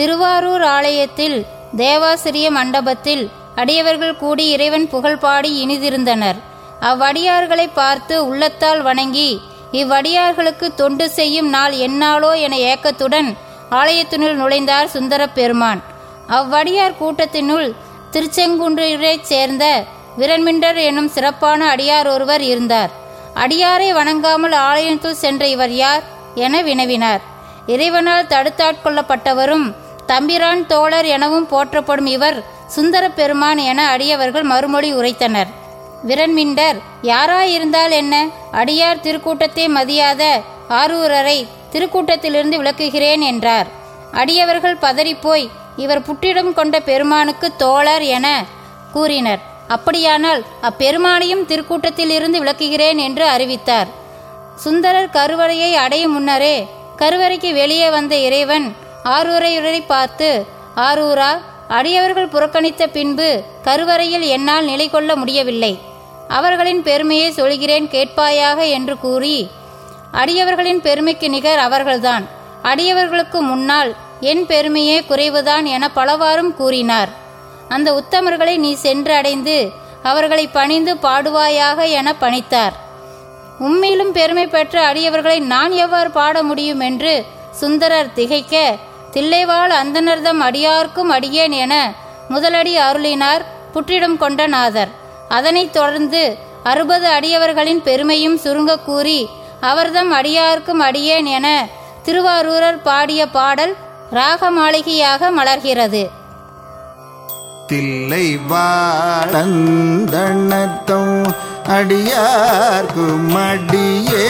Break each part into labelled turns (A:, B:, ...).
A: திருவாரூர் ஆலயத்தில் தேவாசிரிய மண்டபத்தில் அடியவர்கள் கூடி இறைவன் புகழ் பாடி இனிதிருந்தனர் அவ்வடியார்களை பார்த்து உள்ளத்தால் வணங்கி இவ்வடியார்களுக்கு தொண்டு செய்யும் நாள் எந்நாளோ என ஏக்கத்துடன் ஆலயத்தினுள் நுழைந்தார் சுந்தரப் பெருமான் அவ்வடியார் கூட்டத்தினுள் திருச்செங்குன்றைச் சேர்ந்த விரண்மிண்டர் எனும் சிறப்பான அடியார் ஒருவர் இருந்தார் அடியாரை வணங்காமல் ஆலயத்துள் சென்ற இவர் யார் என வினவினார் இறைவனால் தடுத்தாட்கொள்ளப்பட்டவரும் தம்பிரான் தோழர் எனவும் போற்றப்படும் இவர் சுந்தர பெருமான் என அடியவர்கள் மறுமொழி உரைத்தனர் விரண்மிண்டர் யாராயிருந்தால் என்ன அடியார் திருக்கூட்டத்தை மதியாத ஆரூரரை திருக்கூட்டத்திலிருந்து விளக்குகிறேன் என்றார் அடியவர்கள் பதறிப்போய் இவர் புற்றிடம் கொண்ட பெருமானுக்கு தோழர் என கூறினர் அப்படியானால் அப்பெருமானையும் திருக்கூட்டத்திலிருந்து விளக்குகிறேன் என்று அறிவித்தார் சுந்தரர் கருவறையை அடையும் முன்னரே கருவறைக்கு வெளியே வந்த இறைவன் ஆரூரையுரை பார்த்து ஆரூரா அடியவர்கள் புறக்கணித்த பின்பு கருவறையில் என்னால் நிலை கொள்ள முடியவில்லை அவர்களின் பெருமையை சொல்கிறேன் கேட்பாயாக என்று கூறி அடியவர்களின் பெருமைக்கு நிகர் அவர்கள்தான் அடியவர்களுக்கு முன்னால் என் பெருமையே குறைவுதான் என பலவாறும் கூறினார் அந்த உத்தமர்களை நீ சென்று அடைந்து அவர்களை பணிந்து பாடுவாயாக என பணித்தார் உம்மிலும் பெருமை பெற்ற அடியவர்களை நான் எவ்வாறு பாட முடியும் என்று சுந்தரர் திகைக்க தில்லைவாழ் அந்தனர்தம் அடியார்க்கும் அடியேன் என முதலடி அருளினார் புற்றிடம் கொண்ட நாதர் அதனைத் தொடர்ந்து அறுபது அடியவர்களின் பெருமையும் சுருங்க கூறி அவர்தம் அடியார்க்கும் அடியேன் என திருவாரூரர் பாடிய பாடல் ராக மாளிகையாக மலர்கிறது
B: தில்லை வாழந்தண்ணத்தம் அடியார்க்கும் அடியே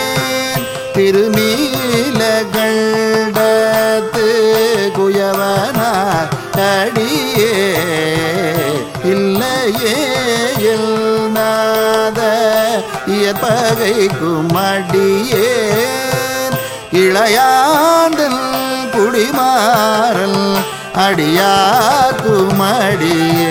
B: திருநீலகண்டத்து குயவனார் அடியே இல்லையே நாத இயற்பகைக்கும் அடியே இளையாண்டில் குடிமாறல் அடியாக்குமடியே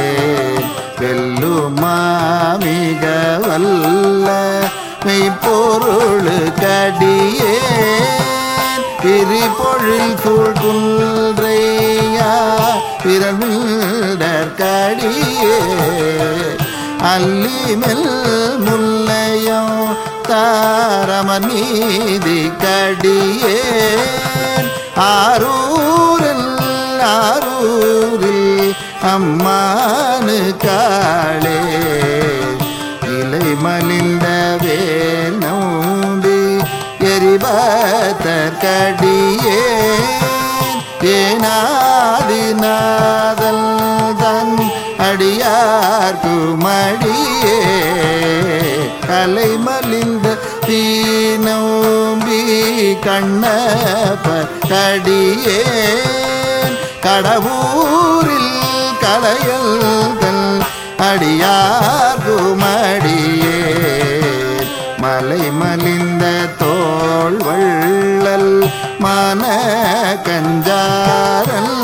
B: வெல்லுமாமிக வல்ல மெய்ப்பொருள் கடியே பிரிபொழில் சூழ்குன்றையா பிறமிடர் கடியே அல்லிமெல் முல்லையம் தாரம நீதி கடியே ஆரூரில் ஆரூரில் அம்மானு காளே இலை மலிந்த வேணோம்பி எரிபத்தர் கடியே ஏனாதிநாதல் தன் அடியார்க்குமடியே கலை மலிந்த தீனோம்பி கண்ணப்ப கடியே கடவுரில் கலையல்கள் அடியார்குமடியே மலை மலிந்த தோள் வள்ளல் மன கஞ்சாரல்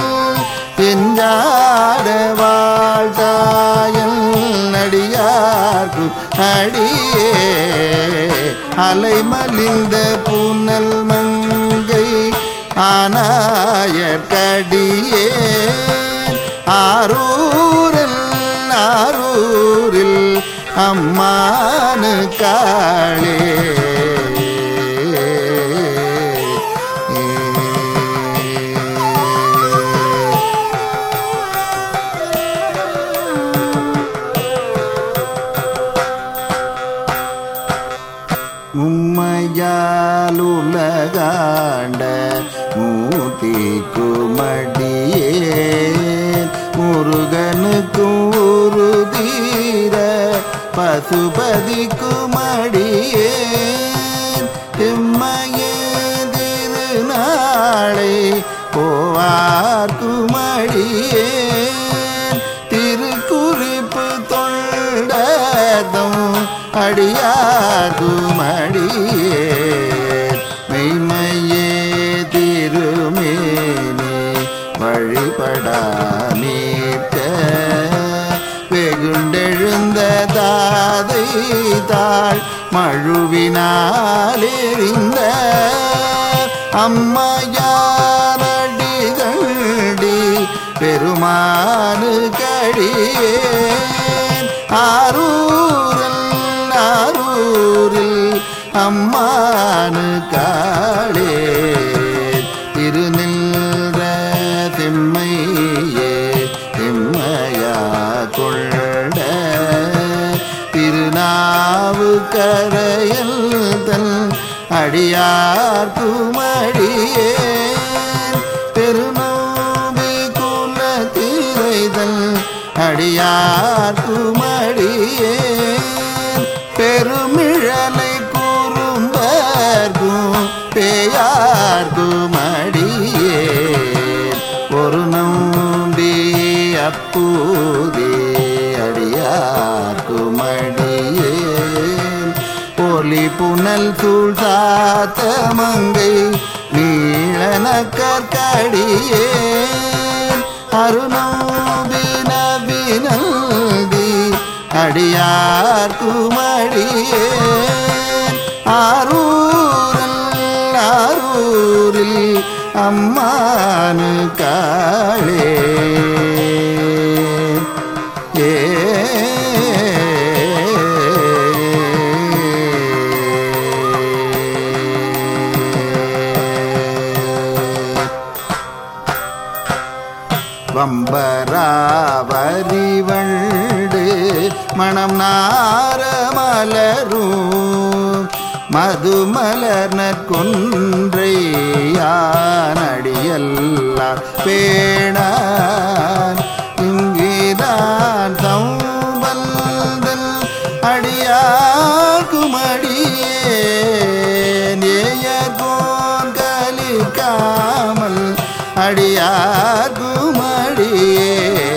B: எஞ்சாட வாழ்தாயல் நடியார்கு அடியே அலை மலிந்த புனல் மங்கை ஆனாயற்கடியே ஆரூரில் ஆரூரில் அம்மானு காளே மும்மையாலுலகாண்ட மூர்த்தி குமடியே முருகனுக்கும் ஒரு தீர பசுபதி குமடியே எம்மையே திருநாளை போவார் குமடியே திருக்குறிப்பு தொண்டதும் அடியாகுமடியே மெய்மையே திருமேனி வழிபடா நீர்க்க வெகுண்டெழுந்த தாதை தாள் மழுவினாலெறிந்த அம்மையாரடி அம்மானு காளே திருநின்ற செம்மையே செம்மையா கொண்ட திருநாவு கரையல் தன் அடியார் குமடியே பெருநோபி குல திரைதல் அடியார் குமடியே பெருமிழலை கூறும்பர்கும் பேயார்கும் அடியே ஒரு நம்பி அப்பூதே அடியார்க்கும் அடியே ஒலி புனல் சூழ் சாத்த மங்கை நீளன கற்கடியே அருணோபி நபினல்தி அடியார் குமடியே ஆரூரல் ஆரூரில் அம்மானு காளே ஏ வம்பராவரிவண்டு மணம் நார மலரும் மதுமலர் நற்கொன்றை யானடியல்லார் பேணான் இங்கிதான் சம்பந்தன் அடியார்க்கும் அடியேன் ஏயர்கோன் கலிக்காமல் அடியார்க்கும் அடியே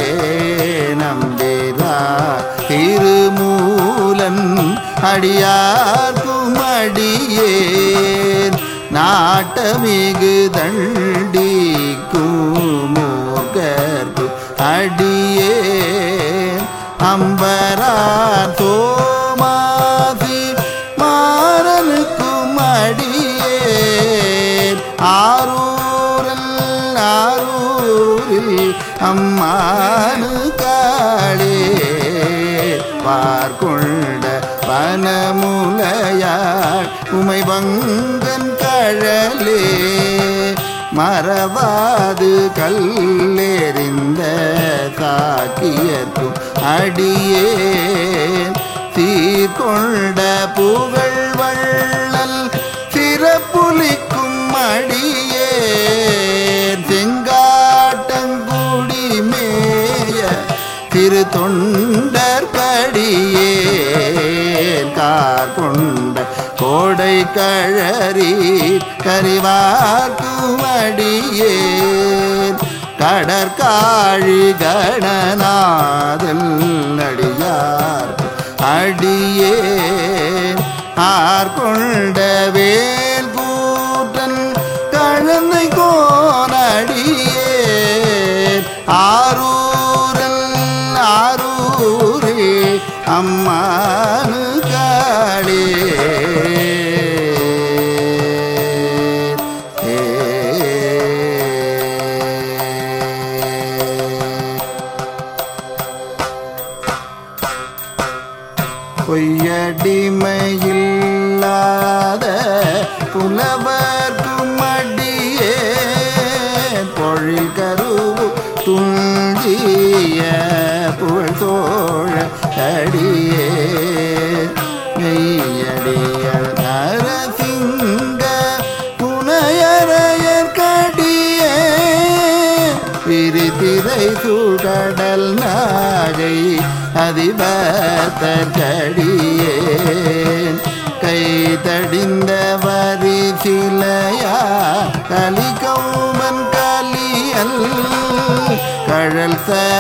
B: நம்பிரா திருமூலன் அடியார்க்கும் அடியேன் நாட்டமிகு தண்டிக்கும் மூர்க்கர்க்கு அடியேன் அம்பரா தோமாசி மாறனுக்கும் அடியேன் ஆரூரல் ஆரூரில் அம்மானு காளே பார்கொண்ட பனமுலையாள் உமை பங்கன் கழலே மறவாது கல்லெறிந்த காக்கியர்க்கும் அடியே சீர்கொண்ட புகழ் வள்ளல் சிறப்புலிக்கும் அடியே செங்காட்டங்குடி மேய திரு தொண்டர் படியே கார் கொண்ட கோடை கழறி கரிவார்க்கும் அடியே கடற்காழி கணநாதல் அடியார் அடியே ஆர்கொண்ட வேல் கூட்டன் கழந்தை கோனடியே ஆரூரல் ஆரூரே அம்மானு காளே பொய்யடிமையில்லாத புலவர்க்கும் அடியே பொழில் கருவு துஞ்சிய புகழ் தோழ அடியே மெய்யடியல் நரசிங்க புனையரையர் கடியே பிரிதிரை சுடடல் நாகை அதிபத்தடியே கை தடிந்த வரி சிலையா கலிகௌமன் கலியல் கழல்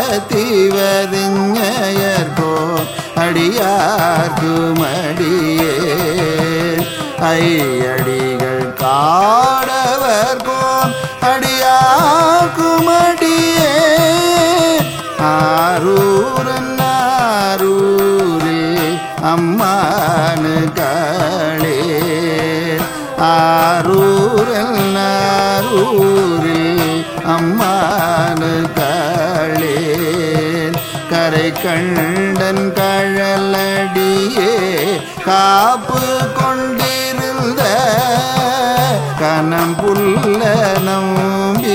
B: சத்திவரிஞயர்கோ அடியார்க்கும் அடியே ஐயடிகள் காடவர்கோன் அடியார்க்கும் அடியே ஆரூரன் ஆரூரே அம்மானு காளே ஆரூரல் ஆரூரே அம்மானு காளே கரை கண்டன் கழலடியே காப்பு கொண்டிரு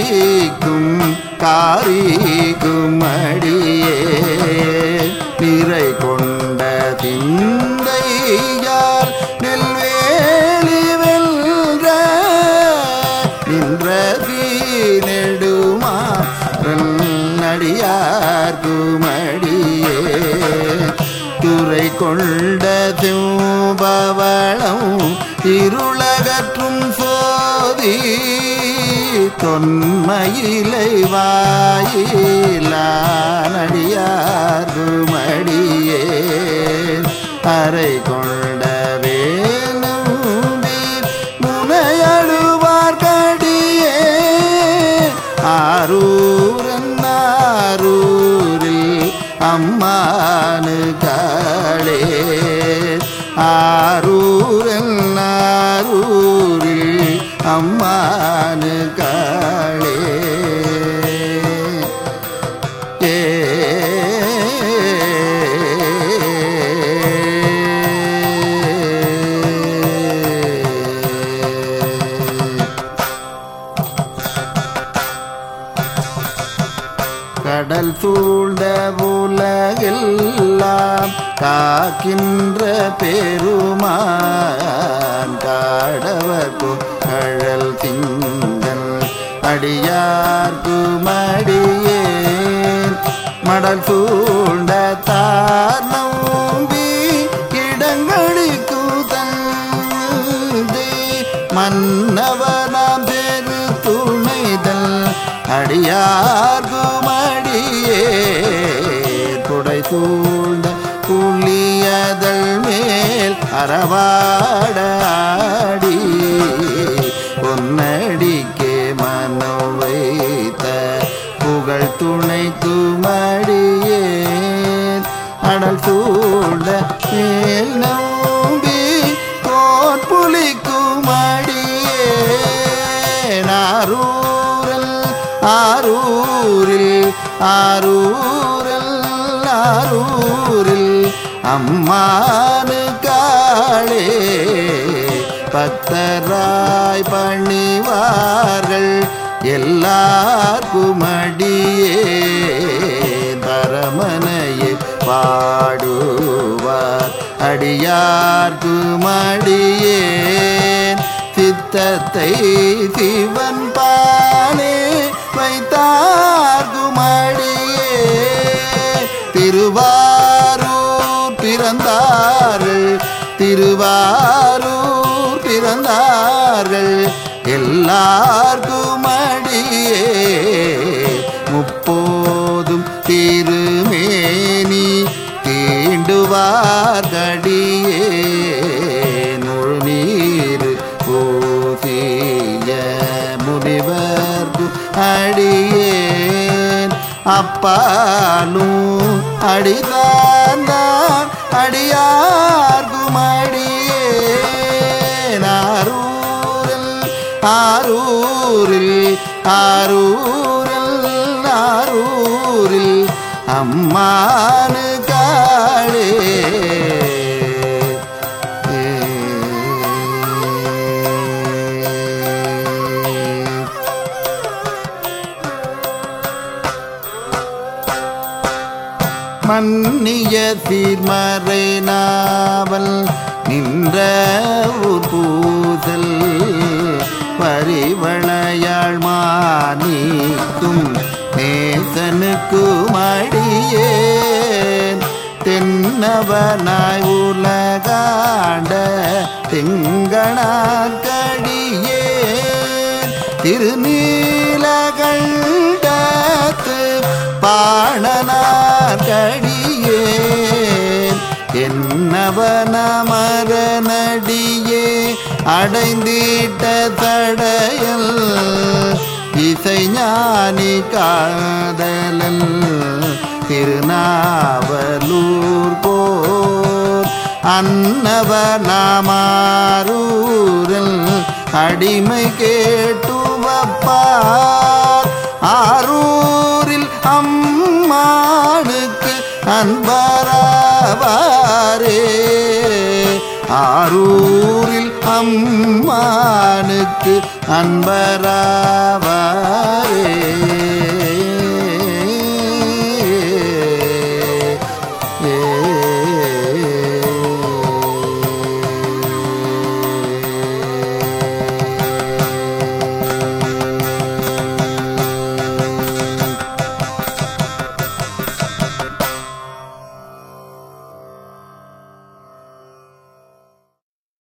B: காரிக்கும் காரிக்கும் அடியே நிறை கொண்ட திந்தையார் நெல்வேலி வெல்ற நின்ற நெடுமா நடியார்குமடியே துறை கொண்ட சிம்பவளம் இருளகற்றும் சோதி தொன்மயிலை வாயிலானடியார்குமடியே அறை கொண்ட வேணும்பி முனையழுவார்கடியே ஆரூரன் ஆரூரில் அம்மானு காளே ஆரூரன் ஆரூரில் அம்மானு காளே ஏ கடல் சூழ்ந்த உலகெல்லாம் காக்கின்ற பெருமான் காடவர்க்கு கழல் திங்கள் அடியார்க்கு மடியேன் மடல் சூழ்ந்த தார் நம்பி இடங்களுக்கு தந்தை மன்னவனாம் பெரு துணைதல் அடியார்குமடியே புடை சூழ்ந்த புள்ளியதழ் மேல் அறவாடாடி பொன்னடிக்கே மனம் வைத்த புகழ் துணைக்கு மடியேன் அடல் சூழ்ந்த மேல் நம்பி கோட்புலிக்கு மடியேன் ஆரூரல் ஆரூரில் ஆரூரல் ஆரூரில் அம்மானு காளே பக்தராய் பணிவார்கள் எல்லார்க்கும் அடியே பரமனையை பாடுவார் அடியார்க்கும் அடியேன் சித்தத்தை சிவன் பாலே வைத்தார்க்கும் அடியே திருவாரூர் பிறந்தார்கள் திருவாரூர் பிறந்தார்கள் எல்லார்க்கும் அடியே முப்போதும் திருமேனி தீண்டுவார்கடியே நுழ்நீர் பூசிய முனிவர்க்கு அடியேன் அப்பாலும் அடிதார்ந்தான் அடியார்க்கும் அடியேன் ஆரூரில் ஆரூரில் ஆரூரில் ஆரூரில் அம்மானு காளே மன்னிய சீர்மறை நாவல் நின்ற ஊர் பூசல் பரிவளையாள் மாணிக்கும் நேசனுக்கு மடியேன் தென்னவனாய் உலகாண்ட திங்கணாக்கடியேன் திருநீலகண்டத்து பாணனார்கடியேன் என்னவனமரனடியே அடைந்திட்ட தடையல் இசைஞானி காதலன் திருநாவலூர் போர் அன்னவனாமாரூரல் அடிமை கேட்டுவப்பார் ஆரூரில் அம்மானுக்கு அன்பராவாரே ஆரூரில் அம்மானுக்கு அன்பராவாரே